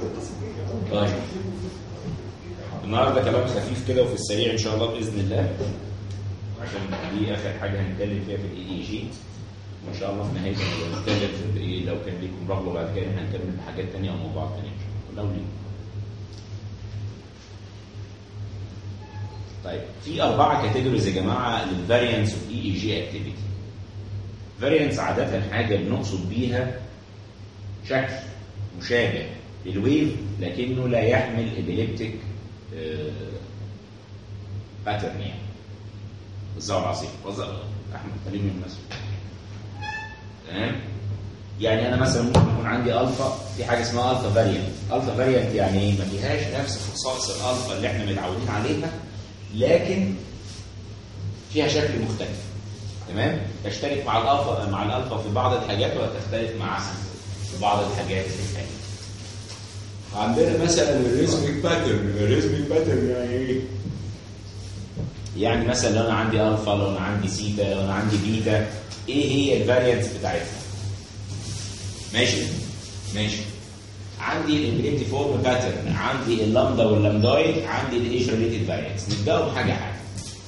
طيب النهارده كلام خفيف كده وفي السريع ان شاء الله باذن الله عشان دي اخر حاجه هنتكلم فيها في الاي اي جي وان شاء الله في نهايه هنتكلم في ايه لو كان ليكم رغبه بعد كده هنكمل بحاجات ثانيه او موضوعات ثانيه ان شاء الله لو ليكم طيب في أربعة كاتيجوريز يا جماعة للفاريانس اوف اي اي جي اكتيفيتي. فاريانس عادة حاجة بنقصد بيها شكل مشابه للويف لكنه لا يحمل ابيليبتيك باترن يعني. بالظبط العظيم بالظبط احمد كريم من المسجد. تمام؟ يعني انا مثلا ممكن يكون عندي الفا في حاجه اسمها الفا فاريانت، الفا فاريانت يعني ايه؟ ما فيهاش نفس خصائص الالفا اللي احنا متعودين عليها لكن فيها شكل مختلف تمام تشترك مع الالفا مع الالفا في بعض الحاجات وتختلف معها في بعض الحاجات الثانيه عندنا مثلا الريزميك باترن الريزميك باترن يعني ايه يعني مثلا لو انا عندي الفا لو انا عندي سيتا لو انا عندي بيتا ايه هي الفاريانتس بتاعتها ماشي ماشي عندي الامبليتي فورم باترن عندي اللامدا واللامدايد عندي الايج ريليتد فاريانس نبداوا بحاجه حاجه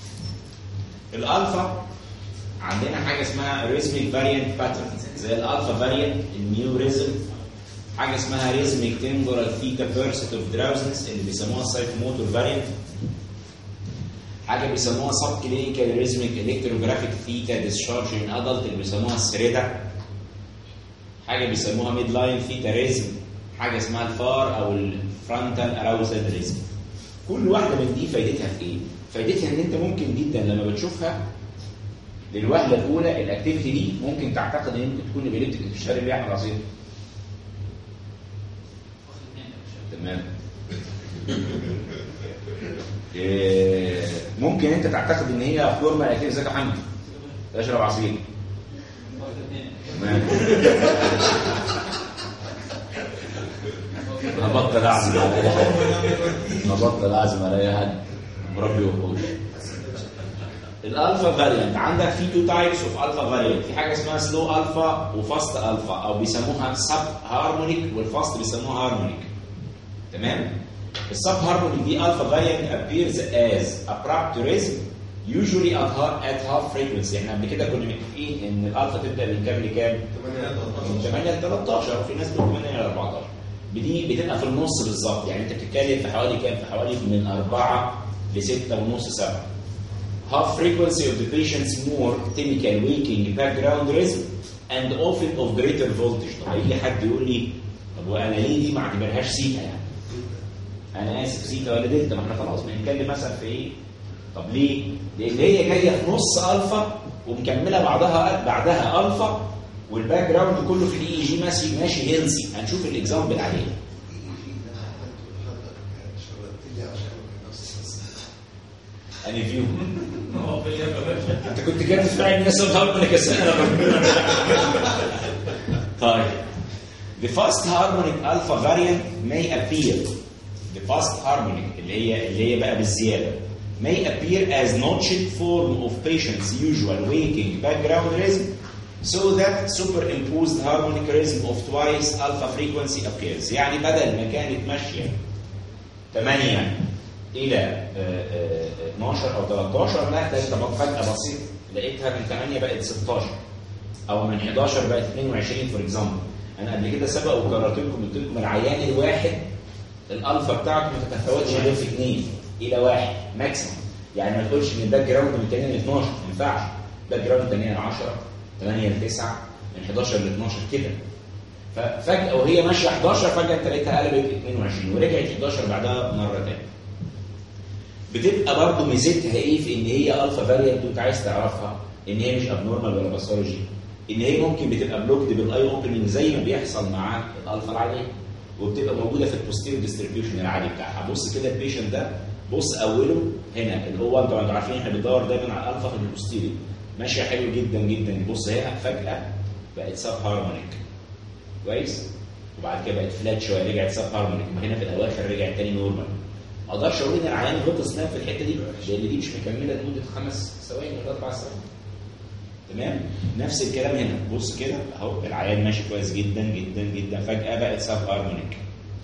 الالفا عندنا حاجه اسمها ريزميك فاريانت باترن زي الالفا فاريانت النيوريزم حاجه اسمها ريزميك تمبورال ثيتا بيرست اوف دراوزنس اللي بيسموها السايكوموتور فاريانت حاجه بيسموها سب كلينيكال ريزميك الكتروجرافيك ثيتا ديسشارج ان ادلت اللي بيسموها السريدا حاجه بيسموها ميد لاين ثيتا ريزم حاجه اسمها الفار او الفرونتال اراوزال ريزم كل واحده من دي فايدتها في ايه فايدتها ان انت ممكن جدا لما بتشوفها للوهله الاولى الاكتيفيتي دي ممكن تعتقد ان ممكن تكون ابيليبتيك في الشهر اللي احمد عصير تمام إيه ممكن انت تعتقد ان هي فورمال اكتيفيتي ازيك يا محمد تشرب عصير تمام هبطل اعزم على اي حاجه هبطل اعزم على اي حاجه مربي وحوش الالفا فاريانت عندك في تو تايبس اوف الفا فاريانت في حاجه اسمها سلو الفا وفاست الفا او بيسموها سب هارمونيك والفاست بيسموها هارمونيك تمام السب هارمونيك دي الفا فاريانت appears as abrupt rhythm usually at half, at half frequency احنا قبل كده كنا متفقين ان الالفا تبدا من كام لكام؟ من 8 ل 13 وفي ناس بتقول 8 ل 14 دي بتبقى في النص بالظبط يعني انت بتتكلم في حوالي كام؟ في حوالي من 4 ل 6 ونص 7 half frequency of the patient's more typical waking background rhythm and often of greater voltage طب هيجي حد يقول لي طب وانا ليه دي ما اعتبرهاش سيتا يعني؟ انا اسف سيتا ولا دلتا ما احنا خلاص بنتكلم مثلا في ايه؟ طب ليه؟ لان هي جايه في نص الفا ومكمله بعدها بعدها الفا والباك جراوند كله في الاي اي جي ماشي ماشي هيلسي هنشوف الاكزامبل عليه اني فيو انت كنت جاي تدفع الناس الهارمونيك طيب The fast harmonic alpha variant may appear the fast harmonic اللي هي اللي هي بقى بالزياده may appear as notched form of patient's usual waking background rhythm so that superimposed harmonic rhythm of twice alpha frequency appears يعني بدل ما كانت ماشيه 8 الى 12 او 13 لا ده انت فجاه بسيط لقيتها من 8 بقت 16 او من 11 بقت 22 فور اكزامبل انا قبل كده سبق وكررت لكم قلت لكم العيان الواحد الالفا بتاعته ما تتفاوتش غير في 2 الى 1 ماكسيموم يعني ما تقولش ان الباك جراوند من 8 ل 12 ما ينفعش باك جراوند 8 ل 10 8 ل 9 من 11 ل 12 كده ففجاه وهي ماشيه 11 فجاه انت لقيتها قلبت 22 ورجعت 11 بعدها مره ثانيه بتبقى برضه ميزتها ايه في ان هي الفا فاريانت وانت عايز تعرفها ان هي مش ابنورمال ولا باثولوجي ان هي ممكن بتبقى بلوكد بالاي اوبننج زي ما بيحصل مع الالفا العاديه وبتبقى موجوده في البوستيريور ديستريبيوشن العادي بتاعها بص كده البيشنت ده بص اوله هنا اللي هو انتوا عارفين احنا بندور دايما على الالفا في البوستيريور ماشيه حلو جدا جدا بص هي فجاه بقت سب هارمونيك كويس وبعد كده بقت فلات شويه رجعت سب هارمونيك هنا في الاواخر رجعت تاني نورمال ما اقدرش اقول ان العيان غلط سناب في الحته دي لان دي مش مكمله لمده خمس ثواني ولا اربع ثواني تمام نفس الكلام هنا بص كده اهو العيان ماشي كويس جدا جدا جدا فجاه بقت سب هارمونيك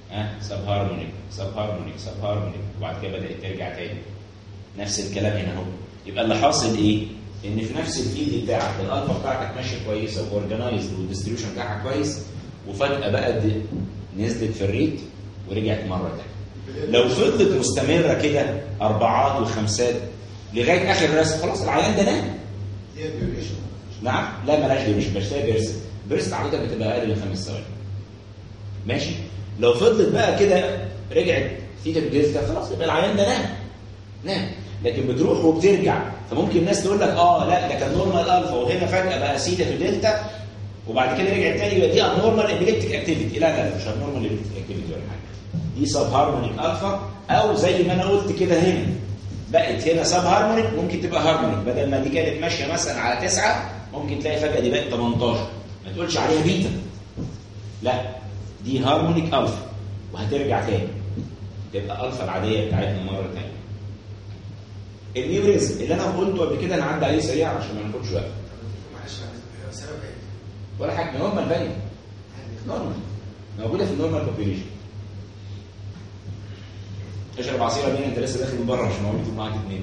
ها سب هارمونيك سب هارمونيك سب هارمونيك وبعد كده بدات ترجع تاني نفس الكلام هنا اهو يبقى اللي حاصل ايه؟ ان في نفس الفيلد بتاعك الالفا بتاعتك ماشيه كويسه واورجنايزد والديستريبيوشن بتاعها كويس وفجاه بقى دي نزلت في الريت ورجعت مره تانيه. لو فضلت مستمره كده اربعات وخمسات لغايه اخر رسم خلاص العيان ده نام. هي ديوريشن نعم لا ملاش مش بشتري بيرست بيرست عاده بتبقى اقل من خمس ثواني ماشي لو فضلت بقى كده رجعت ثيتا دلتا خلاص يبقى العيان ده نام نام لكن بتروح وبترجع فممكن الناس تقول لك اه لا ده كان نورمال الفا وهنا فجاه بقى سيتا دلتا وبعد كده رجعت تاني يبقى دي ابنورمال ابيليبتيك اكتيفيتي لا لا لا مش ابنورمال ابيليبتيك اكتيفيتي ولا حاجه دي سب هارمونيك الفا او زي ما انا قلت كده هنا بقت هنا سب هارمونيك ممكن تبقى هارمونيك بدل ما دي كانت ماشيه مثلا على 9 ممكن تلاقي فجاه دي بقت 18 ما تقولش عليها بيتا لا دي هارمونيك الفا وهترجع تاني تبقى الفا العاديه بتاعتنا مره ثانيه النيوريزم اللي انا قلته قبل كده انا عدى عليه سريع عشان ما ناخدش وقت معلش معلش سبب ايه؟ ولا حاجه نورمال باين نورمال موجوده في النورمال بوبيليشن اشرب عصير مين انت لسه داخل من بره مش موجود معاك اثنين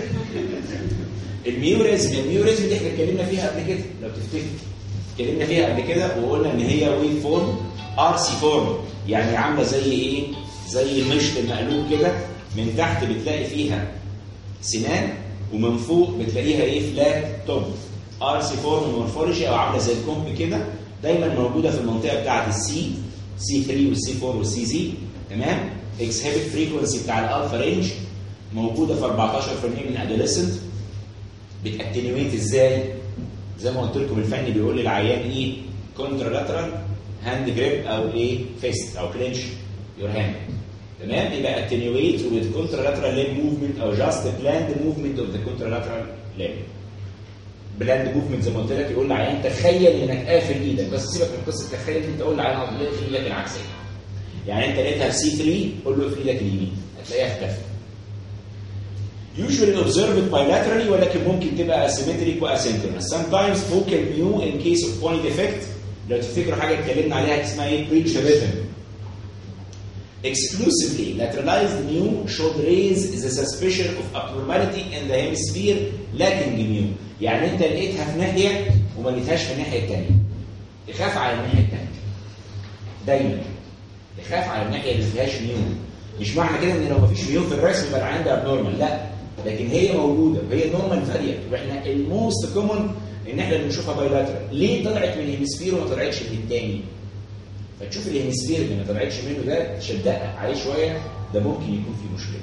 الميوريزم الميوريزم دي احنا اتكلمنا فيها قبل كده لو تفتكر اتكلمنا فيها قبل كده وقلنا ان هي ويف فورم ار سي فورم يعني عامله زي ايه؟ زي المشط المقلوب كده من تحت بتلاقي فيها سنان ومن فوق بتلاقيها ايه فلات توب ار سي فورم مورفولوجي او عامله زي الكومب كده دايما موجوده في المنطقه بتاعه السي سي 3 والسي 4 والسي زي تمام اكسهبت فريكونسي بتاع الالفا رينج موجوده في 14% من ادوليسنت بتاتنيويت ازاي زي ما قلت لكم الفني بيقول للعيان ايه كونترالاترال هاند جريب او ايه فيست او كلينش يور هاند تمام يبقى اتنيويت with contralateral limb movement او just planned movement of the contralateral limb بلاند موفمنت زي ما قلت لك يقول لعيان تخيل انك قافل ايدك بس سيبك من قصه تخيل انت تقول لعيان اقفل ايدك العكسيه يعني انت لقيتها في سي 3 قول له اقفل ايدك اليمين هتلاقيها اختفت usually observed bilaterally ولكن ممكن تبقى asymmetric واسynchronous sometimes focal mu in case of point defect لو تفتكروا حاجه اتكلمنا عليها اسمها ايه preach rhythm exclusively lateralized mu should raise the suspicion of abnormality in the hemisphere lacking mu يعني انت لقيتها في ناحيه وما لقيتهاش في الناحيه الثانيه تخاف على الناحيه الثانيه دايما تخاف على الناحيه اللي ما فيهاش ميو مش معنى كده ان لو ما فيش ميو في الرسم يبقى العين ده ابنورمال لا لكن هي موجوده وهي نورمال فاريانت واحنا الموست كومن ان احنا بنشوفها بايلاترال ليه طلعت من الهيمسفير وما طلعتش من الثاني فتشوف الهيمسفير اللي ما طلعتش منه ده تشدقق عليه شويه ده ممكن يكون فيه مشكله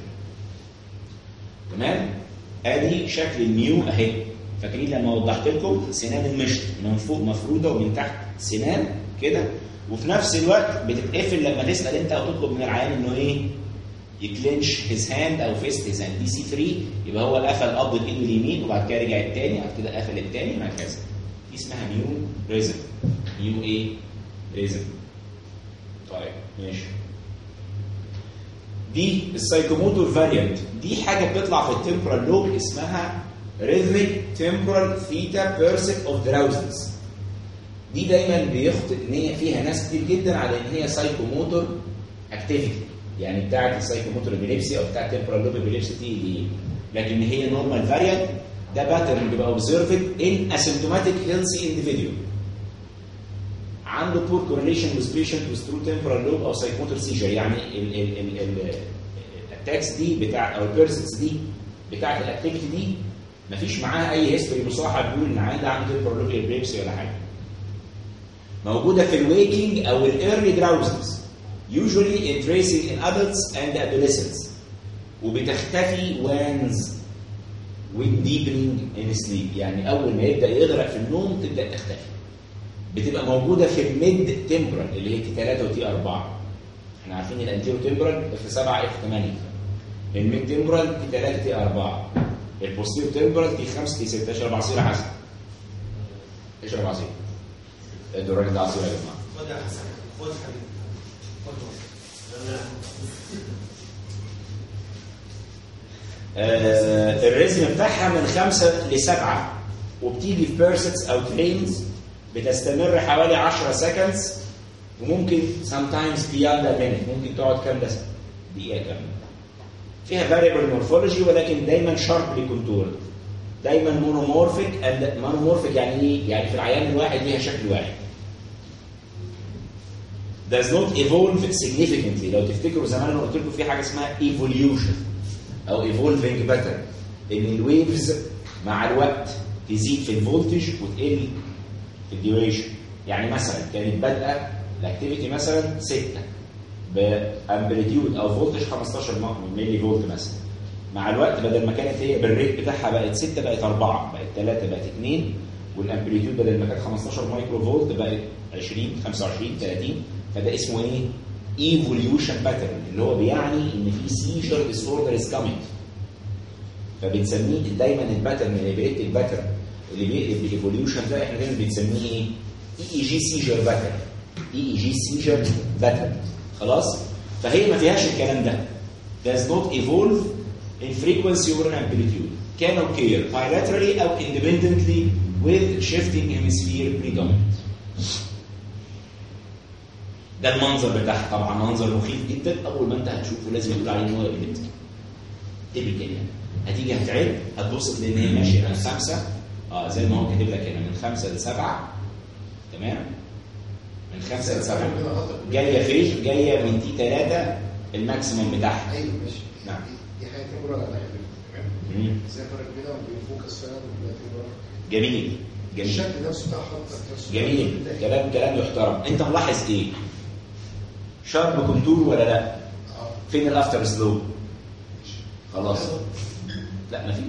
تمام ادي شكل الميو اهي فاكرين لما وضحت لكم سنان المشط من فوق مفروده ومن تحت سنان كده وفي نفس الوقت بتتقفل لما تسال انت او تطلب من العيان انه ايه يكلينش هيز هاند او فيست هيز هاند دي سي 3 يبقى هو قفل قبضه ايده اليمين وبعد كده رجع الثاني بعد كده قفل الثاني وهكذا دي اسمها ميو ريزم ميو ايه ريزم طيب ماشي دي السايكوموتور فاريانت دي حاجه بتطلع في التمبرال لوب اسمها rhythmic temporal theta percept of drowsiness دي دايما بيخطئ ان هي فيها ناس كتير جدا على ان هي سايكوموتور اكتيفيتي يعني بتاعه السايكوموتور ابيليبسي او بتاعه التمبرال لوب ابيليبسي تي دي لكن هي نورمال فاريانت ده باترن بيبقى اوبزرفد ان اسيمتوماتيك هيلثي individual عنده poor correlation with patient with true temporal lobe او psychomotor seizure يعني ال ال ال ال الاتاكس دي بتاع او البيرسنس دي بتاعه الاكتيفيتي دي مفيش معاها اي هيستوري مصاحب بيقول ان عندها عنده temporal lobe epilepsy ولا حاجه موجوده في الويكينج او الايرلي دراوزنس usually in tracing in adults and adolescents وبتختفي وانز with deepening in sleep يعني اول ما يبدا يغرق في النوم تبدا تختفي بتبقى موجوده في الميد تمبرال اللي هي تي 3 وتي 4 احنا عارفين الانتيرو تمبرال اف 7 اف 8 الميد تمبرال تي 3 تي 4 البوستيرو تمبرال تي 5 تي 6 اشرب عصير يا حسن اشرب عصير ادوا الراجل ده عصير يا جماعه خد يا حسن خد حبيبي خد آه الريزم بتاعها من خمسة لسبعة وبتيجي في بيرسكس أو ترينز بتستمر حوالي 10 سكندز وممكن sometimes beyond a minute ممكن تقعد كام ده دقيقه كامله فيها variable morphology ولكن دايما sharply contoured دايما monomorphic and monomorphic يعني ايه؟ يعني في العيان الواحد ليها شكل واحد does not evolve significantly لو تفتكروا زمان انا قلت لكم في حاجه اسمها evolution او evolving pattern ان الويفز مع الوقت تزيد في الفولتج وتقل في الديوريشن يعني مثلا كانت بادئه الاكتيفيتي مثلا 6 بامبليتيود او فولتج 15 ملي فولت مثلا مع الوقت بدل ما كانت هي بالريت بتاعها بقت 6 بقت 4 بقت 3 بقت 2 والامبليتيود بدل ما كانت 15 مايكرو فولت بقت 20 25 30 فده اسمه ايه؟ ايفوليوشن باترن اللي هو بيعني ان في سيجر ديس اوردر از كامينج فبنسميه دايما الباترن اللي بيقلب الباترن اللي بيقلب الايفوليوشن ده احنا دايما بنسميه ايه؟ اي اي جي سيجر باترن اي اي جي سيجر باترن خلاص؟ فهي ما فيهاش الكلام ده does not evolve in frequency or in amplitude can occur bilaterally او independently with shifting hemisphere predominant ده المنظر بتاعها طبعا منظر مخيف جدا اول ما انت هتشوفه لازم يقول عليه ان هو ابيليبتيك تيبيكال يعني هتيجي هتعد هتبص تلاقي ان هي ماشيه من خمسه اه زي ما هو كاتب لك هنا من خمسه لسبعه تمام من خمسه لسبعه جايه فين؟ جايه من تي 3 الماكسيموم بتاعها ايوه ماشي نعم. دي حاجه تمر على حاجه تمام مم. ازاي فرق كده وبيفوكس فعلا ودلوقتي ورا. جميل جميل الشكل نفسه بتاع حضرتك نفسه جميل كلام كلام يحترم انت ملاحظ ايه؟ شارب كونتور ولا لا؟ اه فين الافتر سلو؟ خلاص لا مفيش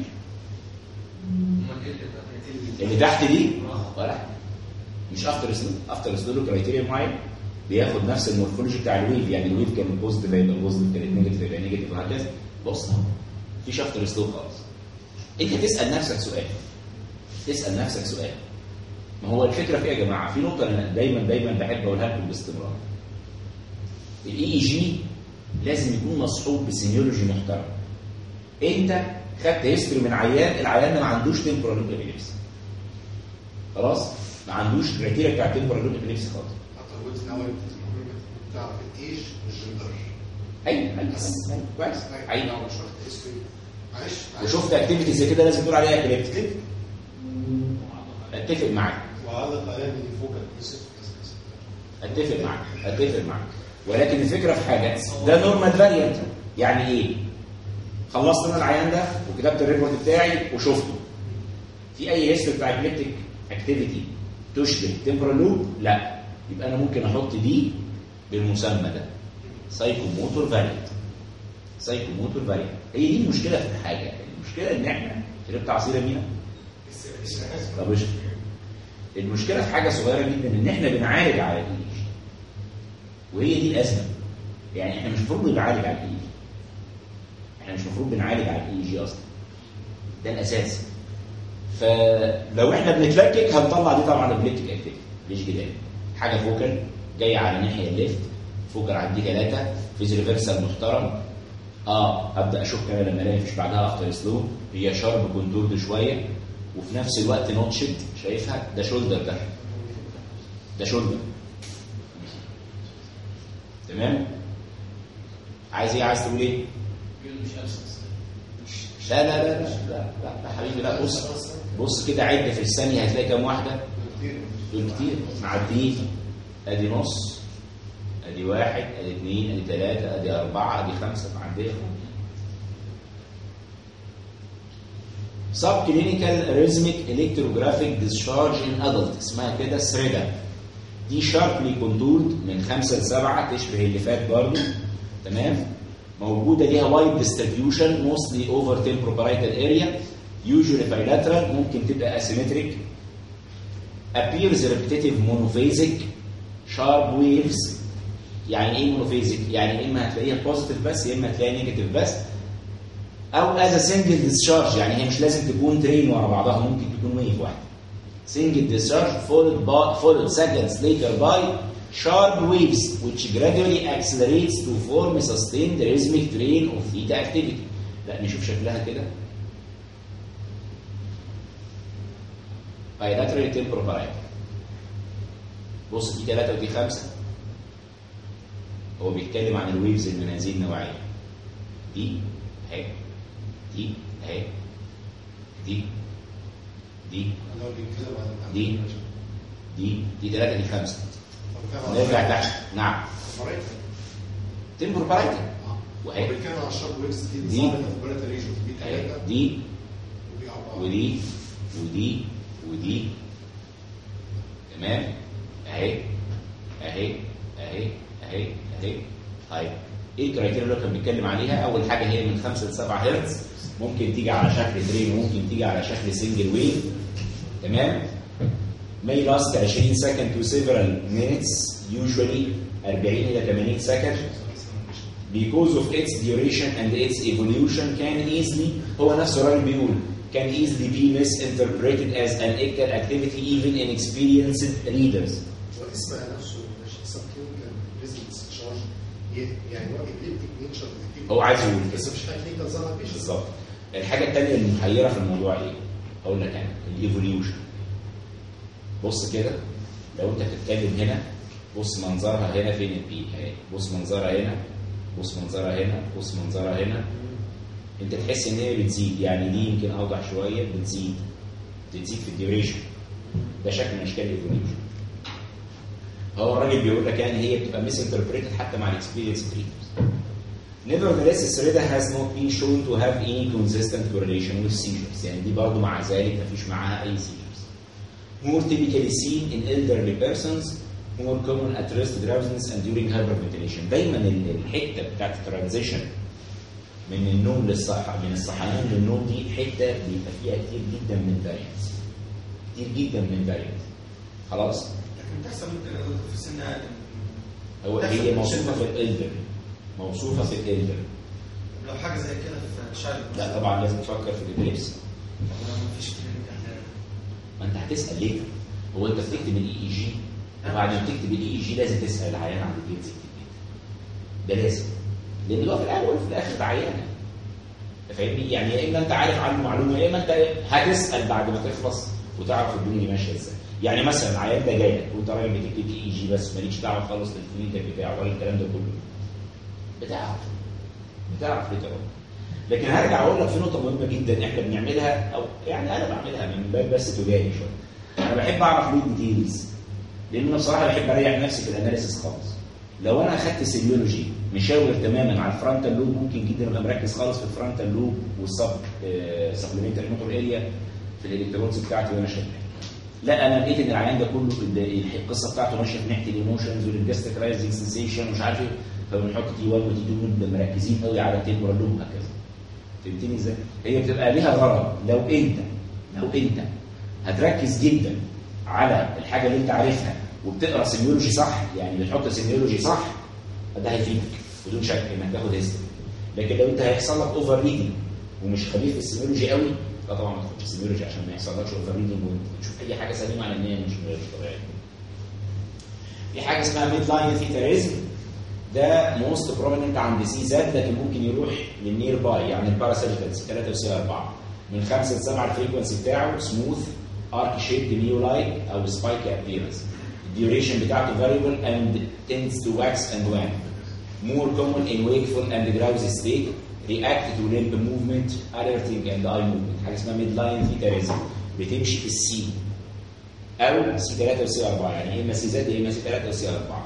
اللي تحت دي ولا مش افتر سلو افتر سلو له كرايتيريا معين بياخد نفس المورفولوجي بتاع الويف يعني الويف كان بوزيتيف يبقى بوزيتيف كانت نيجاتيف يبقى نيجاتيف وهكذا بص اهو مفيش افتر سلو خالص انت تسال نفسك سؤال تسال نفسك سؤال ما هو الفكره في ايه يا جماعه في نقطه انا دايما دايما بحب اقولها لكم باستمرار الاي اي جي لازم يكون مصحوب بسينيولوجي محترم انت خدت هيستوري من عيان العيان ده ما عندوش تمبورال لوب ابيليبسي خلاص ما عندوش كريتيريا بتاع تمبورال لوب ابيليبسي خالص اعتقد ان هو بتاع الايج والجندر ايوه ايوه أيوة، كويس ايوه ايوه لو شفت هيستوري معلش معلش. وشفت اكتيفيتي زي كده لازم تقول عليها ابيليبتيك اتفق معاك وعلق عليها من فوق الكسف اتفق معاك اتفق معاك ولكن الفكره في حاجه ده نورمال فاريانت يعني ايه؟ خلصت انا العيان ده وكتبت الريبورت بتاعي وشفته في اي هيستوري بتاع ابليبتيك اكتيفيتي تشبه تمبرال لوب؟ لا يبقى انا ممكن احط دي بالمسمى ده سايكوموتور فاريانت سايكوموتور فاريانت هي دي المشكله في حاجه المشكله ان احنا شربت عصير مينا طب اشرب المشكله في حاجه صغيره جدا ان احنا بنعالج على الايج وهي دي الازمه يعني احنا مش المفروض بنعالج على الايج احنا مش المفروض بنعالج على الاي جي اصلا ده الاساس فلو احنا بنتلكك هنطلع دي طبعا البليتك اكتيفيتي ليش جدال حاجه فوكال جايه على الناحيه الليفت فوكال عندي ثلاثه فيز ريفرسال محترم اه ابدا اشك انا لما الاقي مفيش بعدها افتر سلو هي شارب كونتورد شويه وفي نفس الوقت نوتشد شايفها ده شولدر ده ده شولدر تمام عايز ايه عايز تقول ايه لا لا لا لا لا لا, لا حبيبي لا بص بص كده عد في الثانيه هتلاقي كام واحده دول كتير معديين ادي نص ادي واحد ادي اثنين ادي ثلاثه ادي اربعه ادي خمسه معديه سب كلينيكال ريزميك الكتروجرافيك ديسشارج ان ادلت اسمها كده سريدا دي شاربلي كونتورد من خمسه لسبعه تشبه اللي فات برضه تمام موجوده ليها وايد ديستريبيوشن موستلي اوفر تمبروبرايتال اريا يوجوالي بايلاترال ممكن تبقى اسيمتريك appears repetitive monophasic sharp waves يعني ايه مونوفيزيك؟ يعني اما هتلاقيها بوزيتيف بس يا اما هتلاقيها نيجاتيف بس او از سنجل ديسشارج يعني هي مش لازم تكون ترين ورا بعضها ممكن تكون ويف واحده single discharge followed by followed seconds later by sharp waves which gradually accelerates to form a sustained rhythmic train of theta activity لا نشوف شكلها كده bilateral temporal variable بص دي 3 ودي 5 هو بيتكلم عن الويفز اللي من هذه النوعيه دي اهي دي اهي دي دي لو بيتكلم عن دي. دي دي ثلاثه دي خمسه طب نرجع تحت نعم مريض تمبر برايتنج وأهي. هو بيتكلم عن الشرط ويبس دي دي. نظام البريتا ريجن دي اهي ثلاثه دي ودي اربعه ودي ودي ودي تمام اهي اهي اهي اهي اهي طيب ايه الكرايتيريا اللي هو كان بيتكلم عليها اول حاجه هي من 5 ل 7 هرتز ممكن تيجي على شكل ترين وممكن تيجي على شكل سنجل ويف تمام may last 20 second to several minutes usually 40 الى 80 second because of its duration and its evolution can easily هو نفسه الراجل بيقول can easily be misinterpreted as an equal activity even in experienced readers واسمها نفسه مش سب كلينيكال ريزنس تشارج يعني هو ابليبتيك نيتشر هو عايز يقول كده بس مش حاجه كلينيكال ظهر بيش بالظبط الحاجه الثانيه المحيره في الموضوع ايه؟ اقول لك انا الايفوليوشن بص كده لو انت بتتكلم هنا بص منظرها هنا فين البي اهي بص منظرها هنا بص منظرها هنا بص منظرها هنا انت تحس ان هي بتزيد يعني دي يمكن اوضح شويه بتزيد بتزيد في الديوريشن ده شكل من اشكال الايفوليوشن هو الراجل بيقول لك يعني هي بتبقى ميس انتربريتد حتى مع الاكسبيرينس بريدرز Nevertheless, السريدة has not been shown to have any consistent correlation with seizures. يعني دي برضه مع ذلك مفيش معاها أي seizures. More typically seen in elderly persons, more common at rest drowsiness and during hyperventilation. دايما ال- الحتة بتاعت الترانزيشن من النوم للصح من الصحيان للنوم دي حتة بيبقى فيها كتير جدا من فاريانس. كتير جدا من فاريانس. خلاص؟ لكن بتحصل ممكن أقول في سن اقل هو هي موصوفة في الإلدر. موصوفة في الإلدر. لو حاجه زي كده في تشايلد لا طبعا لازم تفكر في الإبليبسي. ما فيش كلينيك ما انت هتسال ليه؟ هو انت بتكتب الاي اي جي وبعد ما تكتب الاي اي جي لازم تسال العيان عن الجنس الجديد. ده لازم. لان هو في الاول وفي الاخر ده عيانه. أنت فاهمني؟ يعني يا اما انت عارف عنه معلومه يا اما انت هتسال بعد ما تخلص وتعرف الدنيا دي ماشيه ازاي. يعني مثلا العيان ده جاي لك وانت راجل بتكتب اي اي جي بس مالكش دعوه خالص بالكلينيكال بتاعه ولا الكلام ده كله. بتعرف. بتعرف ليه تمام. لكن هرجع اقول لك في نقطه مهمه جدا احنا بنعملها او يعني انا بعملها من باب بس تجاري شويه. انا بحب اعرف ليه ديتيلز لان انا بصراحه بحب اريح نفسي في الاناليسيس خالص. لو انا اخدت سيميولوجي مشاور تماما على الفرونتال لوب ممكن جدا ابقى مركز خالص في الفرونتال لوب والسب سبلمنتري موتور اريا في الالكترونز بتاعتي وانا شغال. لا انا لقيت ان العيان ده كله ال- القصه بتاعته ماشيه في ناحيه الايموشنز والجاستيك رايزنج سنسيشن ومش عارف ايه فبنحط تي 1 وتي 2 نبقى مركزين قوي على التمبرال لوب وهكذا. فهمتني ازاي؟ هي بتبقى ليها غرض لو انت لو انت هتركز جدا على الحاجه اللي انت عارفها وبتقرا سيميولوجي صح يعني بتحط سيميولوجي صح ده هيفيدك بدون شك انك تاخد هيستوري لكن لو انت هيحصل لك اوفر ريدنج ومش خبير في السيميولوجي قوي لا طبعا ما تاخدش سيميولوجي عشان ما يحصلكش اوفر ريدنج وتشوف اي حاجه سليمه على ان هي مش مش طبيعيه. في حاجه اسمها ميد لاين ثيتاريزم ده موست بروميننت عند سي زاد لكن ممكن يروح للنير باي يعني الباراسيتال 3 وسي 4 من 5 ل 7 الفريكونسي بتاعه سموث ارك شيب نيو لايك او سبايك ابيرنس الديوريشن بتاعته variable and tends to wax and wane more common in wakeful and drowsy state react to limb movement alerting and eye movement حاجه اسمها ميد لاين ثيتاريزم بتمشي في السي او سي 3 وسي 4 يعني يا اما سي زد يا اما سي 3 وسي 4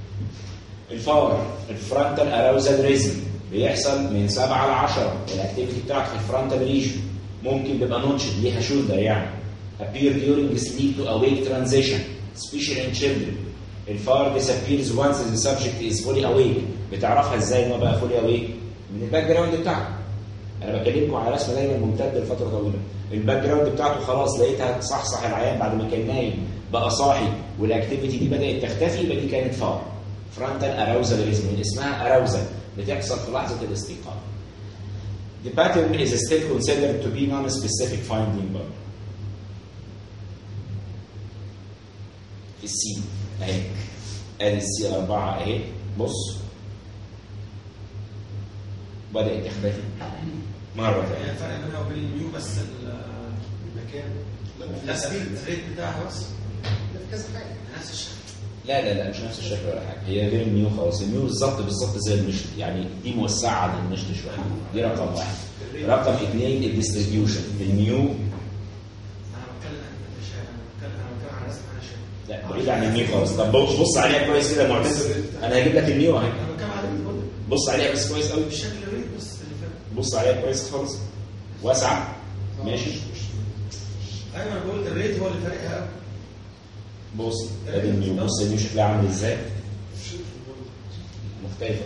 الفار الفرونتال اراوزال ريزم بيحصل من 7 ل 10 الاكتيفيتي بتاعته في الفرونتال ريجن ممكن بيبقى نوتشد ليها شولدر يعني appear during sleep to awake transition especially in children الفار disappears once the subject is fully awake بتعرفها ازاي ان هو بقى fully awake من الباك جراوند بتاعته انا بكلمكم على رسمه دايما ممتده لفتره طويله الباك جراوند بتاعته خلاص لقيتها تصحصح العيان بعد ما كان نايم بقى صاحي والاكتيفيتي دي بدات تختفي يبقى دي كانت فار فرونتال اراوزال ريزم من اسمها اراوزال بتحصل في لحظه الاستيقاظ The pattern is still considered to be non-specific finding برضه. في السي اهي ادي السي 4 اهي بص بدأت تختفي مرة يعني ثانية الفرق بينها وبين الميو بس ال- المكان لا في لا سبيل الريت بتاعها بس لا في كذا حاجه نفس الشكل لا لا لا مش نفس الشكل ولا حاجه هي غير النيو خالص النيو بالظبط بالظبط زي المشط يعني دي موسعه عن المشط شويه دي رقم واحد رقم اثنين الديستريبيوشن النيو انا بتكلم عن الشارع انا بتكلم انا بتكلم عن رسم انا شايف لا بعيد عن النيو خالص طب بص بص عليها كويس كده يا معتز انا هجيب لك النيو اهي انا بتكلم عن الريت برضه بص عليها بس كويس قوي بالشكل الريت بس اللي فات بص عليها كويس خالص واسعه ماشي ايوه انا بقول الريت هو اللي فارقها قوي بص ادي النيو بص النيو شكلها عامل ازاي مختلفه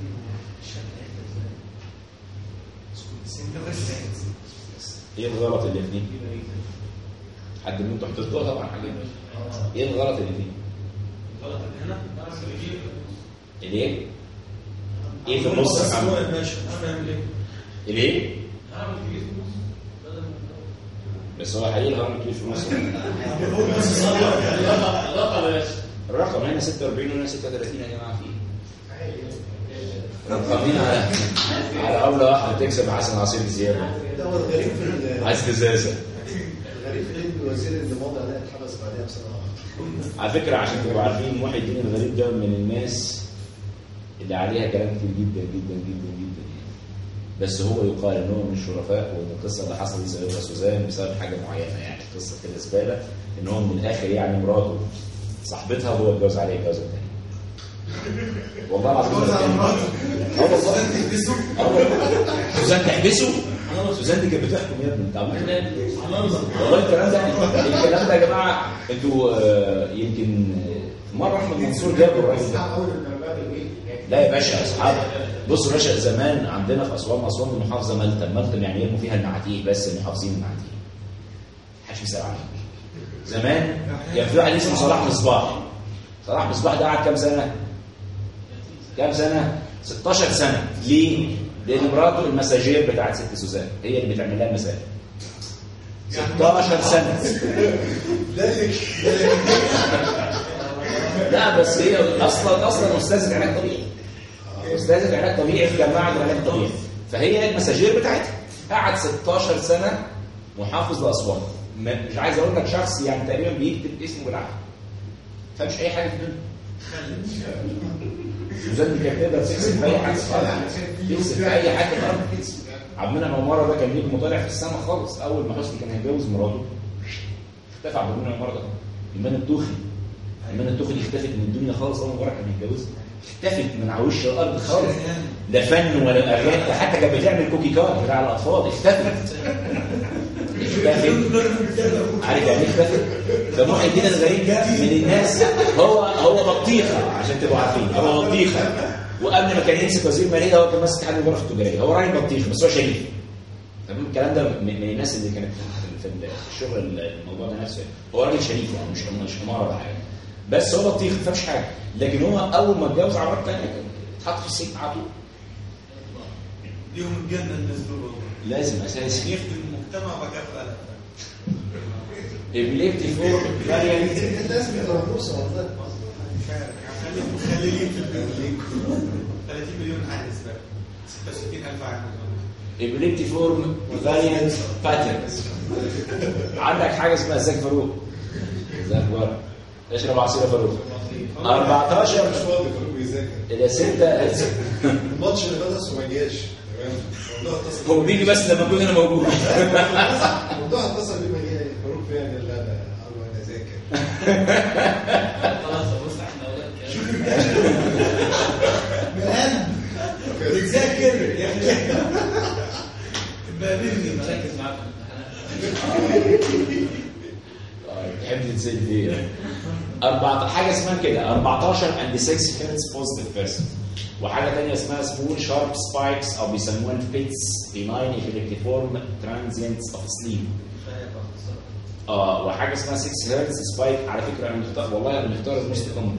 سنجل ريسنت ايه الغلط اللي فيه؟ حد منكم حطيته طبعا حاجه ايه الغلط اللي فيه؟ غلط اللي هنا الايه؟ ايه في النص يا بس هو محمد؟ يا باشا انا اعمل ايه؟ الايه؟ اعمل كبير في النص بدل ما بس هو حقيقي الهرم كبير في النص هو بس صغير علاقه يا باشا الرقم هنا 46 وهنا 36 يا جماعه في ايه؟ رقمين على على اولى واحده تكسب حسن عصير زياده ده هو الغريب في ال- عايز تزازه الغريب في ان الوزير اللي ماضي عليه اتحبس بعدها بسنه واحده على فكره عشان تبقوا عارفين محي الدين الغريب ده من الناس اللي عليها كلام كتير جدا جدا جدا جدا يعني. بس هو يقال ان هو من الشرفاء وان القصه اللي حصلت دي سببها سوزان بسبب حاجه معينه يعني قصه كده زباله ان هو من الاخر يعني مراته صاحبتها وهو اتجوز عليها جوازه تاني والله العظيم جوز على بتكلم. مراته. اه والله تلبسه اه والله سوزان تحبسه سوزان دي كانت بتحكم يا ابني انت عمال والله الكلام ده الكلام ده يا جماعه انتوا آه، يمكن آه، مره احمد منصور جاب الراجل ده اول ما بعد الويك لا يا باشا يا اصحاب بصوا يا باشا زمان عندنا في اسوان اسوان دي محافظه ملتم ملتم يعني يرموا فيها المعاتيه بس المحافظين المعاتيه محدش يسال عنها زمان كان في واحد اسمه صلاح مصباح صلاح مصباح ده قعد كام سنه؟ كام سنه؟ 16 سنه ليه؟ لان مراته المساجير بتاعت ست سوزان هي اللي بتعمل لها المساج 16 سنه لا بس هي اصلا اصلا استاذه علاج طبيعي استاذه علاج طبيعي في جامعه علاج طبيعي فهي المساجير بتاعتها قعد 16 سنه محافظ لاسوان ما- مش عايز اقول لك شخص يعني تقريبا بيكتب اسمه بالعافيه ما فهمش اي حاجه في الدنيا سوزان دي كانت تقدر تكسب في اي حاجه تكسب في اي حاجه في الارض عبد المنعم عماره ده كان نجم طالع في السما خالص اول ما حسني كان هيتجوز مراته اختفى عبد المنعم عماره ده ايمان التوخي ايمان التوخي دي اختفت من الدنيا خالص اول مره كان هيتجوزها اختفت من على وش الارض خالص لا فن ولا اغاني ده حتى كانت بتعمل كوكي كات بتاع الاطفال اختفت اختفت عارف يعني ايه اختفت؟ فمحي الدين الغريب ده من الناس هو هو بطيخه عشان تبقوا عارفين هو بطيخه وقبل ما كان يمسك وزير ماليه هو كان ماسك اتحاد الغرف التجاريه هو راجل بطيخ بس هو شريف تمام الكلام ده من من الناس اللي كانت في في الشغل الموضوع ده نفسه هو راجل شريف يعني مش مش اماره ولا حاجه بس هو بطيخ ما فهمش حاجه لكن هو اول ما اتجوز على مرات ثانيه اتحط في السجن على طول ليهم الجنه الناس دول والله لازم اساسي يخدم المجتمع وبعد كده في قلق ابليبتي فور فاريانت لازم يبقى فرصه والله مش عارف خليهم مخللين في البيت 30 مليون حارس بقى 66000 عامل ابليبتي فورم فاريانت باترنز عندك حاجه اسمها ازيك فاروق ازيك فاروق اشرب عصير يا فاروق 14 مش فاضي فاروق بيذاكر الى 6 الماتش اللي فات اصلا ما جاش تمام موضوع اتصل هو بيجي بس لما اكون انا موجود موضوع اتصل بيه ما جاش فاروق فين قال لا لا اروح انا اذاكر خلاص بص احنا اولاد كده بتذاكر يا اخي بقابلني مركز معاك في الامتحانات تحب تتسال ايه؟ 14 حاجه اسمها كده 14 اند 6 هيرتز بوزيتيف بيرسون وحاجه ثانيه اسمها سمول شارب سبايكس او بيسموها البيتس بيناين افيكتيفورم ترانزينتس اوف سليب اه وحاجه اسمها 6 هيرتز سبايك على فكره انا مختار والله انا مختار الموست كومن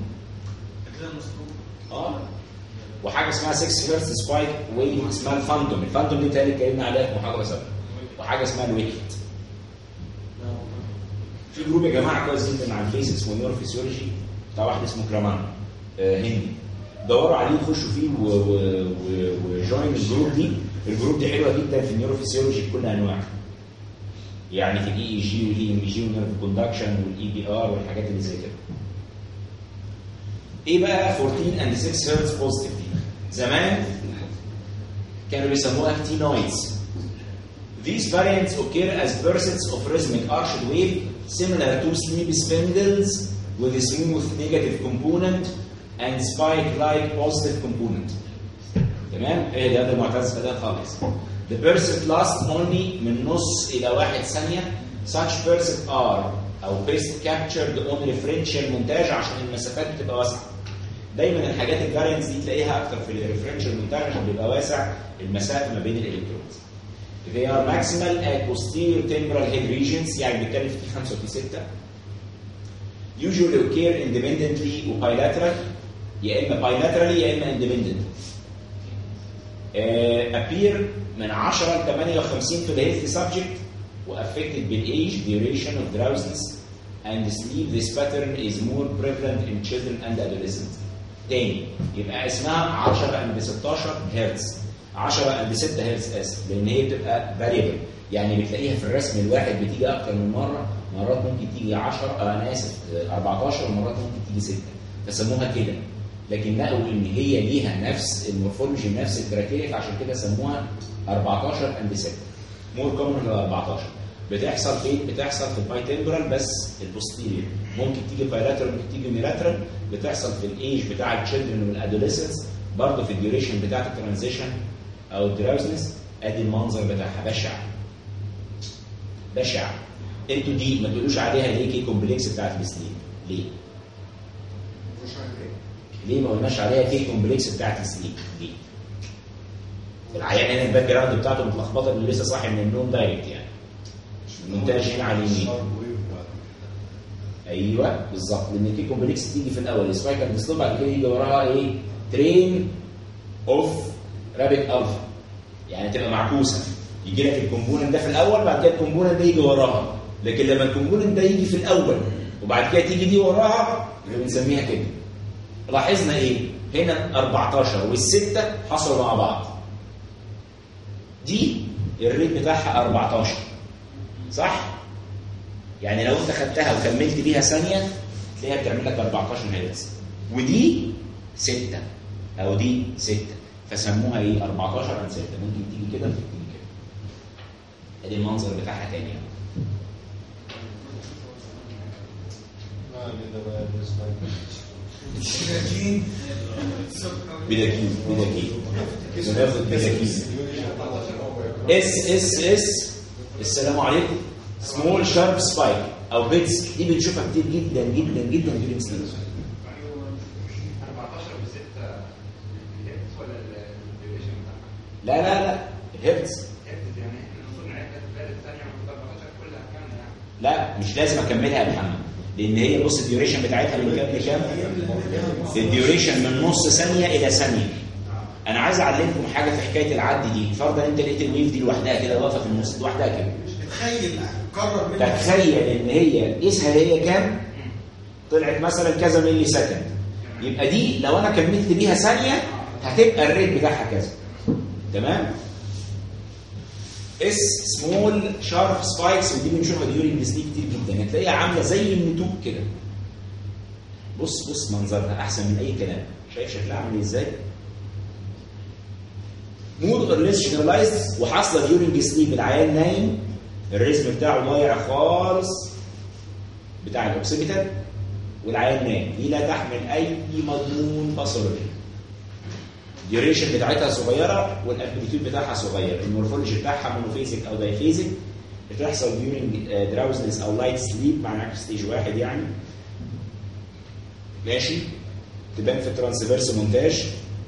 اه وحاجه اسمها 6 هيرتز سبايك ويف اسمها الفاندوم الفاندوم دي تاني اتكلمنا عليها في محاضره سابقه وحاجه اسمها الويكت في جروب يا جماعه كويس جدا عن كيس اسمه نيورو فيسيولوجي بتاع واحد اسمه كرامان آه هندي دوروا عليه خشوا فيه و- و- و- وجوين الجروب دي الجروب دي حلوه جدا في النيورو فيسيولوجي بكل انواعها يعني في الاي اي جي والاي ام جي والنيرف كوندكشن والاي بي ار والحاجات اللي زي كده ايه بقى 14 and 6 هرتز بوزيتيف دي زمان كانوا بيسموها كتينويدز These variants occur as bursts of rhythmic arched wave similar to sleep spindles with a smooth negative component and spike-like positive component. تمام؟ ايه ده ده معتز بدأ خالص. The bursts last only من نص إلى واحد ثانية. Such bursts are أو best captured on referential مونتاج عشان المسافات بتبقى واسعة. دايما الحاجات الفارينتس دي تلاقيها أكتر في الريفرنشال مونتاج عشان بيبقى واسع المسافة ما بين الإلكترونز. They are maximal at posterior temporal head regions يعني بنتكلم في 5 وفي 6 usually occur independently و bilateral يا اما bilaterally يا اما independent uh, appear من 10 ل 58 في الهيلثي subject و affected بالage duration of drowsiness and sleep this pattern is more prevalent in children and adolescents تاني يبقى اسمها 10 عند 16 هرتز 10 عند 6 هرتز اسف لان هي بتبقى فاريبل يعني بتلاقيها في الرسم الواحد بتيجي اكتر من مره مرات ممكن تيجي 10 آه انا اسف آه، 14 ومرات ممكن تيجي 6 فسموها كده لكن لقوا ان هي ليها نفس المورفولوجي نفس الكرايتيريا عشان كده سموها 14 اند 6 مور كومن من ال 14 بتحصل فين؟ بتحصل في الباي تمبرال بس البوستيريور ممكن تيجي بايلاترال ممكن تيجي ميلاترال بتحصل في الايج بتاع التشيلدرن والادوليسنس برضه في الديوريشن بتاعت الترانزيشن او الدراوزنس ادي المنظر بتاعها بشع بشع انتوا دي ما تقولوش عليها ليه كي كومبلكس بتاعت السليب ليه؟ مش عارف ايه ليه ما قلناش عليها كي كومبلكس بتاعت السليب ليه؟ العيان هنا الباك جراوند بتاعته متلخبطه اللي لسه صاحي من النوم دايركت يعني المونتاج هنا على اليمين ايوه بالظبط لان الكي كومبلكس تيجي في الاول سبايكر ديستوب بعد كده يجي وراها ايه؟ ترين اوف رابت الفا يعني تبقى معكوسه يجي لك الكومبوننت ده في الاول بعد كده الكومبوننت ده يجي وراها لكن لما الكومبوننت ده يجي في الاول وبعد كده تيجي دي وراها يبقى بنسميها كده لاحظنا ايه؟ هنا 14 والسته حصلوا مع بعض دي الريت بتاعها 14 صح؟ يعني لو انت خدتها وكملت بيها ثانيه تلاقيها بتعمل لك 14 هرتز ودي 6 او دي 6 فسموها ايه 14 عن 6 ممكن تيجي كده ممكن تيجي كده ادي المنظر بتاعها تاني يعني. سكاكين سكر بداكين بداكين بناخد بداكين اس اس اس السلام عليكم سمول شارب سبايك او بيتس دي بنشوفها كتير جدا جدا جدا في الانسلين 14 ب 6 هيرتز ولا الديوريشن بتاعها؟ لا لا لا الهرتز هيرتز يعني احنا المفروض نعد الثالث ثانيه المفروض 14 كلها كامله يعني لا مش لازم اكملها يا محمد لان هي بص الديوريشن بتاعتها من كام لكام الديوريشن من نص ثانيه الى ثانيه انا عايز اعلمكم حاجه في حكايه العد دي فرضا انت لقيت الويف دي لوحدها كده واقفه في النص لوحدها كده تخيل قرب منك تتخيل ان هي قيسها هي كام طلعت مثلا كذا ملي سكند يبقى دي لو انا كملت بيها ثانيه هتبقى الريت بتاعها كذا تمام اس سمول شارب سبايكس ودي بنشوفها ديورنج سليب كتير جدا هتلاقيها عامله زي النتوء كده بص بص منظرها احسن من اي كلام شايف شكلها عامل ازاي مود اور ليس جنرالايزد وحاصله ديورنج سليب العيان نايم الريزم بتاعه ضايع خالص بتاع الاوكسيبيتال والعيان نايم دي لا تحمل اي مضمون باثولوجي الديوريشن بتاعتها صغيره والامبليتيود بتاعها صغير المورفولوجي بتاعها مونوفيزيك او دايفيزيك بتحصل during دراوزنس او لايت سليب معناها في ستيج واحد يعني ماشي تبان في الترانسفيرس مونتاج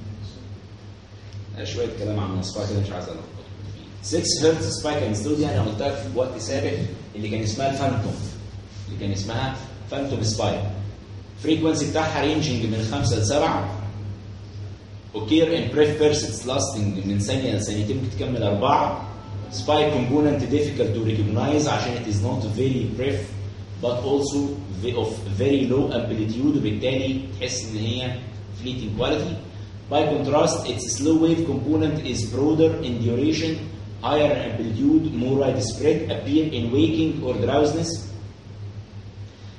آه، شويه كلام عن مواصفات كده مش عايز الخبط 6 هرتز سبايك اند ستود يعني انا قلتها في وقت سابق اللي كان اسمها الفانتوم اللي كان اسمها فانتوم سبايك فريكونسي بتاعها رينجنج من 5 ل 7 occur in brief periods lasting من ثانية لثانيتين ممكن تكمل أربعة spike component difficult to recognize عشان it is not very brief but also ve- of very low amplitude وبالتالي تحس إن هي fleeting quality by contrast its slow wave component is broader in duration higher in amplitude more widespread appear in waking or drowsiness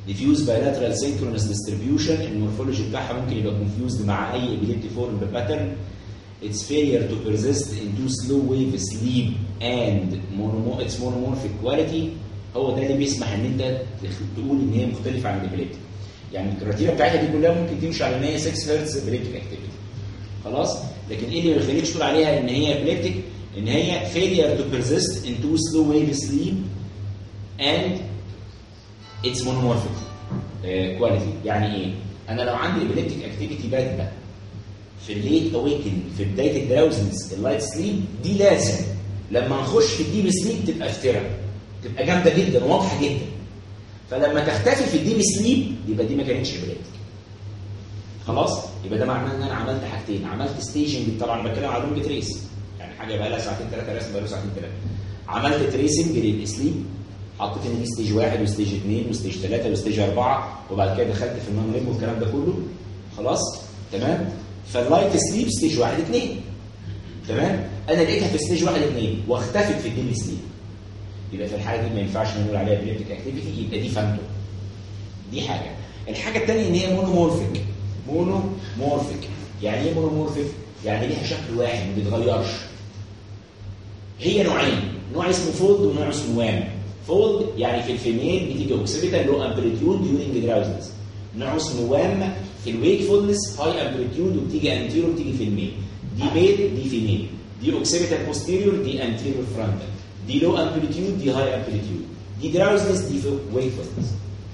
diffuse bilateral synchronous distribution المورفولوجي بتاعها ممكن يبقى confused مع اي epileptiform pattern its failure to persist into slow wave sleep and monomo its monomorphic quality هو ده اللي بيسمح ان انت تخ- تقول ان هي مختلفه عن الابيليبتيك يعني الكريتيريا بتاعتها دي كلها ممكن تمشي على ان هي 6 هرتز ابيليبتيك اكتيفيتي خلاص لكن ايه اللي ما يخليكش تقول عليها ان هي ابيليبتيك ان هي failure to persist into slow wave sleep and its monomorphic كواليتي يعني ايه انا لو عندي ابيليبتيك اكتيفيتي بادئه في الليت اويكن في بدايه الدراوزنس اللايت سليب دي لازم لما نخش في الديب سليب تبقى افترا تبقى جامده جدا وواضحه جدا فلما تختفي في الديب سليب يبقى دي ما كانتش ابيليبتيك خلاص يبقى ده معناه ان انا عملت حاجتين عملت ستيجنج طبعا بتكلم على لونج تريس يعني حاجه بقى لها ساعتين ثلاثه رسم بقى له ساعتين ثلاثه عملت تريسنج للسليب حطيت ان دي ستيج واحد وستيج اثنين وستيج ثلاثه وستيج اربعه وبعد كده دخلت في النون ريم والكلام ده كله خلاص تمام فاللايت سليب ستيج واحد اثنين تمام انا لقيتها في ستيج واحد اثنين واختفت في الديب سليب يبقى في الحاله دي ما ينفعش نقول عليها بليبتيك اكتيفيتي يبقى دي فانتوم دي حاجه الحاجه الثانيه ان هي مونومورفيك مونومورفيك يعني ايه مونومورفيك يعني ليها شكل واحد ما بيتغيرش هي نوعين نوع اسمه فولد ونوع اسمه وام فولد يعني في الفيميل بتيجي اوكسيبيتال لو امبليتيود ديورنج دراوزنس نوع اسمه وام في الويكفولنس هاي امبليتيود وبتيجي انتيرو بتيجي في الميل دي ميل دي فيميل دي اوكسيبيتال بوستيريور دي انتيريور فرونتال دي لو امبليتيود دي هاي امبليتيود دي دراوزنس دي في ويكفولنس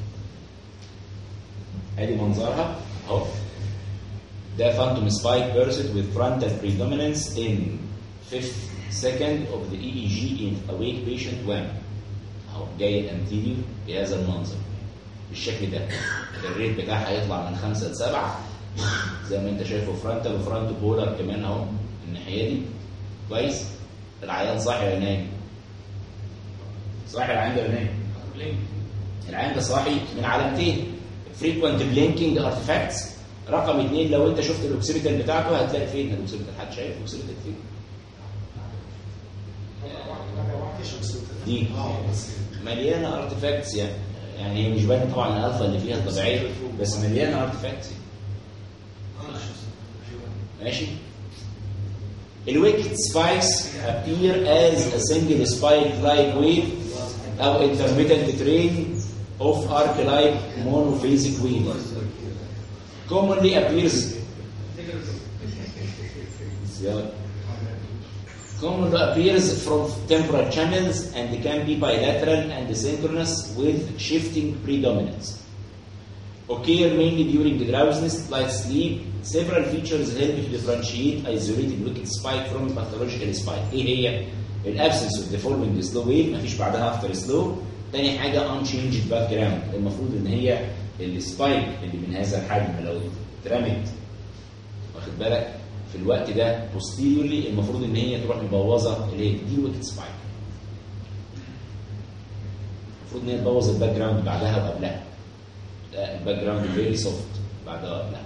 ادي منظرها اهو ده phantom spike burst with frontal predominance in fifth second of the EEG in awake patient when اهو جاي anterior بهذا المنظر بالشكل ده الريت بتاعها هيطلع من 5 ل 7 زي ما انت شايفه فرونتال وفرونت بولر كمان اهو الناحيه دي كويس العيان صاحي ولا نايم؟ صاحي العيان ده ولا نايم؟ العيان ده صاحي من علامتين frequent blinking artifacts رقم اثنين لو انت شفت الاوكسيبيتال بتاعته هتلاقي فين الاوكسيبيتال حد شايف الاوكسيبيتال فين دي مليانه ارتفاكتس يعني يعني هي مش باينه طبعا الالفا اللي فيها الطبيعيه بس مليانه ارتفاكتس ماشي الويكت سبايكس appear as a single spike like wave او intermittent train of arc-like monophasic wave commonly appears زيادة. commonly appears from temporal channels and can be bilateral and synchronous with shifting predominance. Occur mainly during drowsiness, light sleep. Several features help to differentiate isolated wicked spike from pathological spike. ايه هي؟ الابسنس اوف deforming slow wave مفيش بعدها افتر سلو. تاني حاجه unchanged background المفروض ان هي السبايك اللي من هذا الحجم لو اترمت واخد بالك في الوقت ده posteriorly المفروض ان هي تروح مبوظه اللي هي دي ويكت سبايك المفروض ان هي تبوظ الباك جراوند بعدها وقبلها لا الباك جراوند فيري سوفت بعدها وقبلها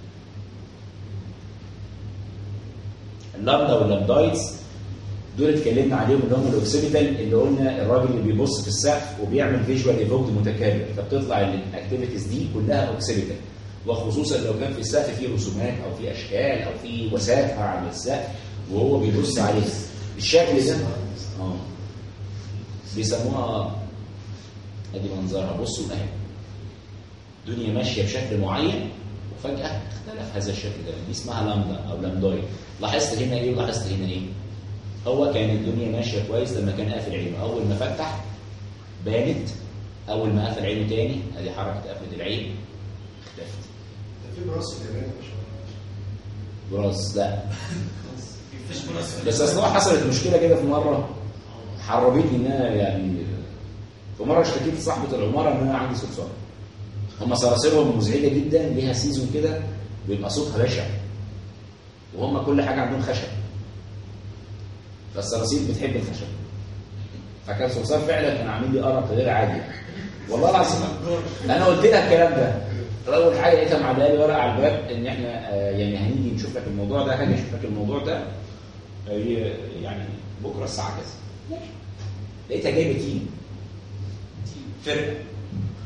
اللامدا واللامدايتس دول اتكلمنا عليهم اللي هم الاوكسيبيتال اللي قلنا الراجل اللي بيبص في السقف وبيعمل فيجوال ايفوكت متكرر فبتطلع الاكتيفيتيز دي كلها اوكسيبيتال وخصوصا لو كان في السقف فيه رسومات او في اشكال او في وسائل على السقف وهو بيبص عليها الشكل ده اه بيسموها ادي منظرها بصوا اهي الدنيا ماشيه بشكل معين وفجاه اختلف هذا الشكل ده دي اسمها لامدا او لامداي لاحظت هنا ايه ولاحظت هنا ايه هو كان الدنيا ماشيه كويس لما كان قافل عينه اول ما فتح بانت اول ما قفل عينه تاني ادي حركه قفله العين اختفت في براس اليابان يا باشا براس لا مفيش مناسبة بس اصل هو حصلت مشكله كده في مره حربتني ان انا يعني في مره اشتكيت لصاحبه العماره ان انا عندي صرصار هم صراصيرهم مزعجه جدا ليها سيزون كده بيبقى صوتها بشع وهم كل حاجه عندهم خشب فالصراصير بتحب الخشب فكان صرصار فعلا كان عامل لي ارق غير عادي والله العظيم انا قلت لها الكلام ده اول حاجه لقيتها معلقه لي ورقه على الباب ان احنا آه، يعني هنيجي نشوف لك الموضوع ده هاجي اشوف لك الموضوع ده هي يعني بكره الساعه كذا لقيتها جايبه تيم فرقه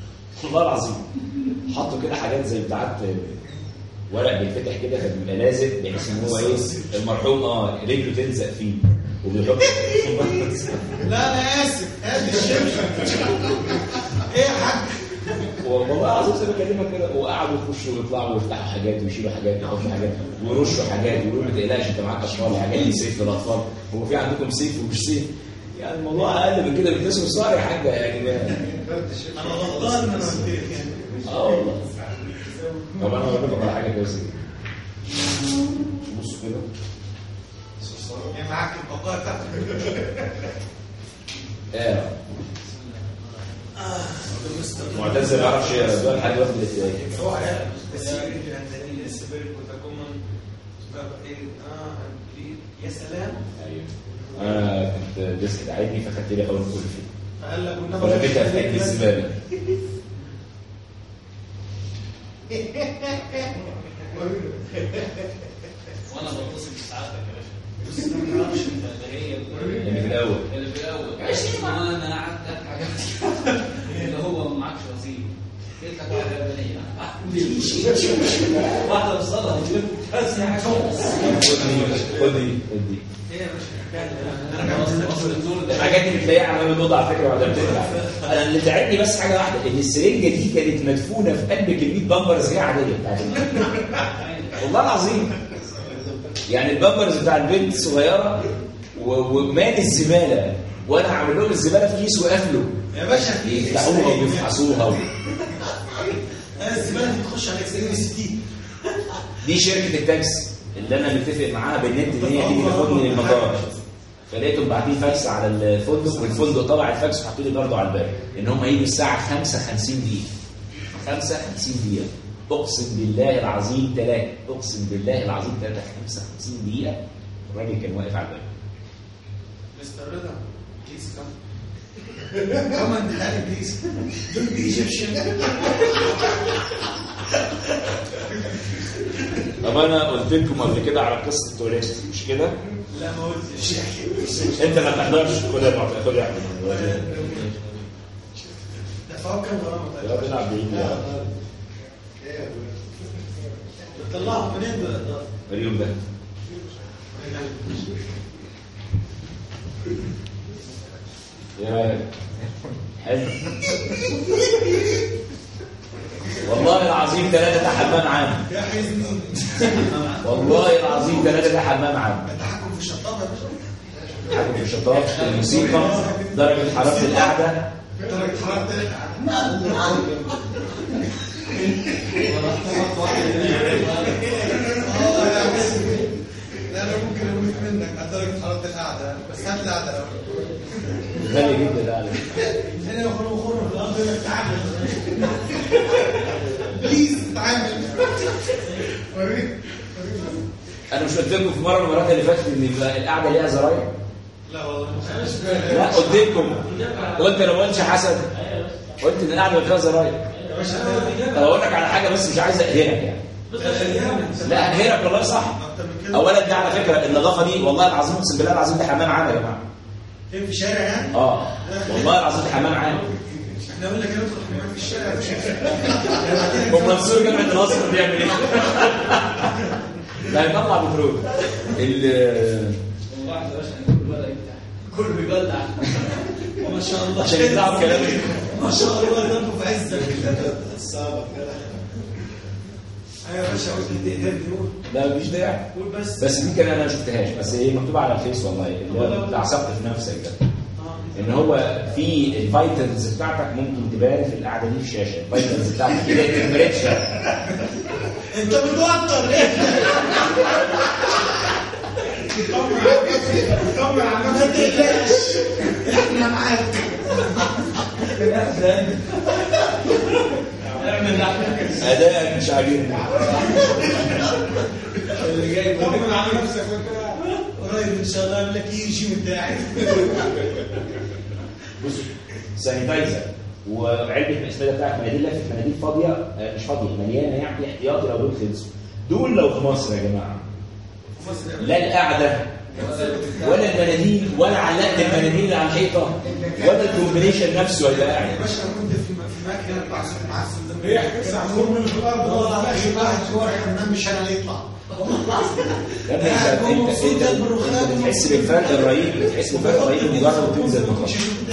والله العظيم حطوا كده حاجات زي بتاعت ورق بيتفتح كده فبيبقى لازق بحيث ان هو ايه المرحوم اه رجله تلزق فيه وبيحط لا انا اسف هات الشبشب ايه يا حاج والله العظيم زي ما بكلمك كده وقعدوا يخشوا ويطلعوا ويفتحوا حاجات ويشيلوا حاجات ويحطوا حاجات ويرشوا حاجات ويقولوا ما تقلقش انت معاك اطفال الحاجات دي سيف للاطفال هو في عندكم سيف ومش سيف يعني الموضوع اقل من كده بتلبسوا صار يا حاجه يعني انا غلطان ان انا قلت لك يعني اه والله طب انا هقول لكم على حاجه كويسه جدا بصوا كده يعني معاك البقاء بتاعتك اه معتز ما يعرفش يقرا دول حاجه واخد الابتدائي هو عيال السيرين الهندانية السبيرك وتكمن ايه اه يا سلام ايوه انا كنت ديسك تعبني فخدت لي حول كل فيه فقال لك والنبي ولقيتها في حته الزباله وانا بتصل بسعادتك يا باشا بس ما اعرفش انت ده هي اللي في الاول اللي في الاول وانا قعدت اضحك حاجات اللي هو ما معكش وظيفه قلت لك واحده يابانيه واحده بصلاه بس يا حاجه خد دي خد دي خد دي ايه يا باشا انا اصل الدور ده الحاجات دي بتلاقيها عماله بتوضع على فكره ولا بتطلع انا اللي تعبني بس حاجه واحده ان السرنجه دي كانت مدفونه في قلب كميه بامبرز هي عاديه بتاعت البنت. والله العظيم يعني البامبرز بتاع البنت الصغيره و- ومال الزباله وانا عامل لهم الزباله في كيس وقافله يا باشا في يفتحوها ويفحصوها و... الزباله دي تخش على اكس ام اس تي دي شركه التاكسي اللي انا متفق معاها بالنت ان هي تيجي تاخدني للمطار فلقيتهم باعتين فاكس على الفندق والفندق طبع الفاكس وحطوا لي برضه على الباب ان هم هيجوا الساعه 55 دقيقه 55 دقيقه اقسم بالله العظيم ثلاثه اقسم بالله العظيم ثلاثه 55 دقيقه الراجل كان واقف على الباب مستر رضا بليز كم كم اند هاري بليز دونت بي ايجيبشن طب انا قلت لكم قبل كده على قصه توريست مش كده؟ لا ما قلتش انت ما تحضرش خد يا معتز خد يا احمد تفكر يا غرامه بنلعب بعيد يا بتطلعهم منين ده اليوم ده يا حلو والله العظيم ثلاثة ده حمام عام يا حزني والله العظيم ثلاثة ده حمام عام التحكم في الشطابه يا باشا حاجة في الشطاف الموسيقى درجة حرارة القعدة درجه حراره القعده اه يا حزني لا انا ممكن اموت منك على درجه حراره القعده بس هات القعده الاول غالي جدا ده على فكرة. انا بخرج خرج في الارض انك تعامل بليز تعامل وريك انا مش قلت لكم في مرة من المرات اللي فاتت ان يبقى القعدة ليها زراير لا والله مش لا قلت لكم قلت انا ما قلتش حسن قلت ان القعدة فيها زراير يا باشا طب اقول لك على حاجة بس مش عايز اقهرك يعني لا انهرك والله صح اكتر من كده اولا دي على فكره النظافه دي والله العظيم اقسم بالله العظيم ده حمام عام يا جماعه فين في الشارع يعني اه والله العظيم ده حمام عام احنا قلنا كده ندخل حمام في الشارع مش ومنصور جامعه الازهر بيعمل ايه؟ لا يطلع بترول ال- والله يا باشا كله بدا يفتح كله بيبلع ما شاء الله عشان يطلعوا بكلامي ما شاء الله ضربه في عزك الصعبة ايوه يا باشا قلت لي تقدر تقول لا مفيش داعي قول بس بس دي كان انا ما شفتهاش بس هي مكتوبه على الفيس والله اللي هو بتاع ثقة في نفسك ده ان هو في الفيتامينز بتاعتك ممكن تبان في القعده دي في الشاشه الفيتامينز بتاعتك كده التمبريتشر انت متوتر ليه؟ طمن على ما تقلقش احنا معاك اعمل لحمه ادائك مش عاجبني اللي جاي طمن على نفسك وانت قريب ان شاء الله يعمل لك يجي بتاعك بص سانيتايزر وعلبه الاسمده بتاعت مناديل لفه مناديل فاضيه آه، مش فاضيه مليانه يعني احتياطي لو دول خلصوا دول لو في مصر يا جماعه لا القعده ولا المناديل ولا علقت المناديل اللي على الحيطه ولا الكومبينيشن نفسه ولا يا قاعد باشا انا كنت في في مكنه بتاع معسل ده هي حكايه معمول من الارض والله لا في واحد جوه الحمام مش انا اللي يطلع يا ابني انت انت انت انت بتحس بالفرق الرهيب بتحس بالفرق الرهيب مجرد تنزل مقام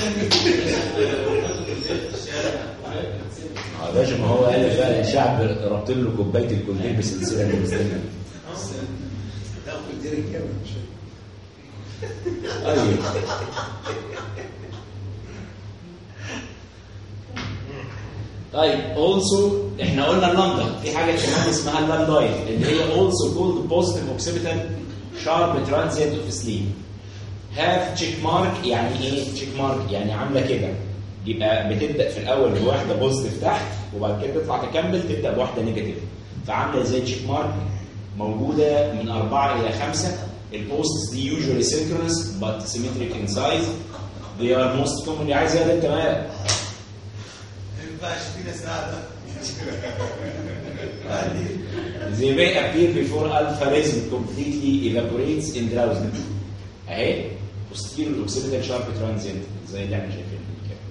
يا باشا ما هو قال لك بقى الشعب ربط له كوبايه الكولدير بسلسله اللي مستنى تاخد ديرك كامل مش ايوه طيب also احنا قلنا اللندا في حاجه كمان اسمها اللانداين اللي هي also called positive occipital sharp transient of sleep have check mark يعني ايه check mark يعني عامله كده يبقى بتبدا في الاول بواحده بوزيتيف تحت وبعد كده تطلع تكمل تبدا بواحده نيجاتيف فعامله زي تشيك مارك موجوده من أربعة إلى خمسة البوستس دي usually synchronous but symmetric in size they are most commonly عايز يا انت مالك ما ينفعش في ناس قاعده They may appear before alpha rhythm completely evaporates in drowsiness. اهي posterior occipital sharp transient زي اللي احنا شايفينه كده.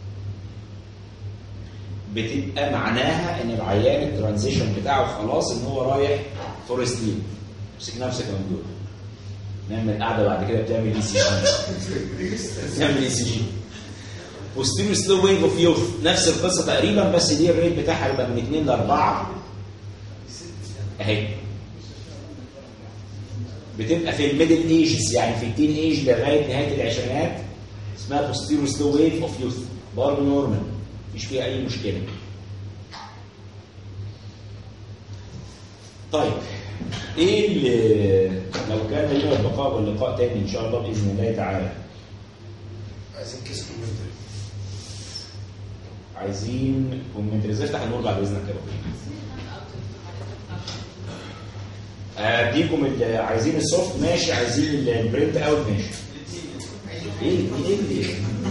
بتبقى معناها ان العيان الترانزيشن بتاعه خلاص ان هو رايح فور سليب. امسك نفسك يا ممدوح. نعمل قاعده بعد كده بتعمل اي سي جي. بتعمل اي سي جي. posterior slow wave of youth نفس القصه تقريبا بس دي الريت بتاعها يبقى من 2 ل 4 اهي بتبقى في الميدل ايجز يعني في التين ايج لغايه نهايه العشرينات اسمها بوستيرو سلو ويف اوف يوث برضه نورمال مفيش فيها اي مشكله طيب ايه اللي لو كان لنا البقاء واللقاء تاني ان شاء الله باذن الله تعالى عايزين كيس كومنتري عايزين كومنتريز افتح النور بعد اذنك يا رب اديكم ال- عايزين السوفت ماشي عايزين ال- البرنت اوت ماشي ايه ايه اللي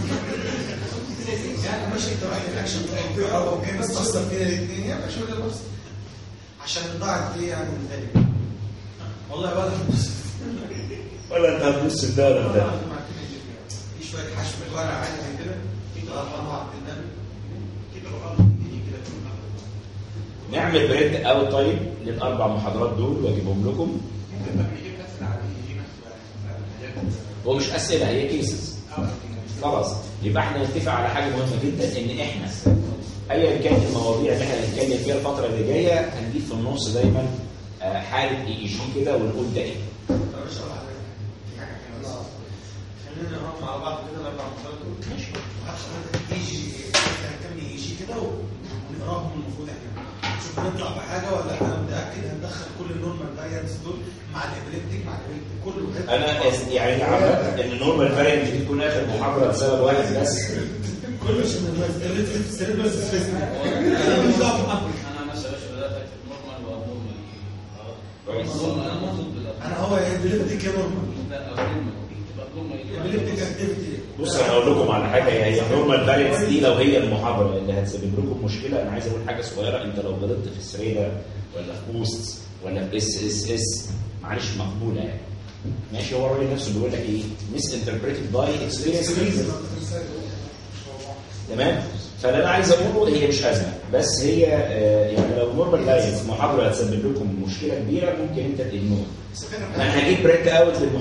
يعني ماشي انت رايح الاكشن تطبيق او اوكي بس تصدر كده الاثنين يا باشا ولا بس عشان ضاعت ليه يعني من ذلك والله ولا بص ولا انت هتبص في ده ولا في ده في شويه حشو ورق عادي زي كده في ارقام عبد النبي كده وقام يجي كده في المخ. نعمل برنت اوت طيب للاربع محاضرات دول واجيبهم لكم يجيب نفس العادي يجيب نفس العادي. هو مش اسئله هي كيسز خلاص يبقى احنا نتفق على حاجه مهمه جدا ان احنا ايا كانت المواضيع اللي احنا هنتكلم فيها الفتره اللي جايه هنجيب في النص دايما آه، حاله اي جي كده ونقول ده ايه طب ايش راح في حاجه حلوه خلينا نقرا مع بعض كده الاربع محاضرات دول ماشي وحضرتك يجي هنكمل يجي كده ونقراهم المفروض احنا شوف نطلع بحاجه ولا انا متاكد هندخل كل النورمال فاريانتس دول مع الابليبتيك مع الابليبتيك كله هيبقى- انا أس- يعني عملت ان النورمال فارينت دي تكون اخر محاضره لسبب واحد بس كله عشان السيربرال سيستم انا مش دعوه بحضرتك. انا نفسي يا باشا بدات اكتب نورمال وابنورمال كويس. انا مبسوط بالابنورمال انا هو يا ابليبتيك يا نورمال لا ابنورمال تبقى ابنورمال ابليبتيك اكتيفيتي بص انا هقول لكم على حاجه هي النورمال فارينس دي لو هي المحاضره اللي هتسبب لكم مشكله انا عايز اقول حاجه صغيره انت لو غلطت في سريدا ولا في بوست ولا في اس اس اس معلش مقبوله يعني ماشي هو الراجل نفسه بيقول لك ايه مس انتربريتد باي اكسبيرينس ريزن تمام فاللي انا عايز اقوله هي مش ازمه بس هي آه، يعني لو نورمال فارينس محاضره هتسبب لكم مشكله كبيره ممكن انت تجنوها انا هجيب بريك اوت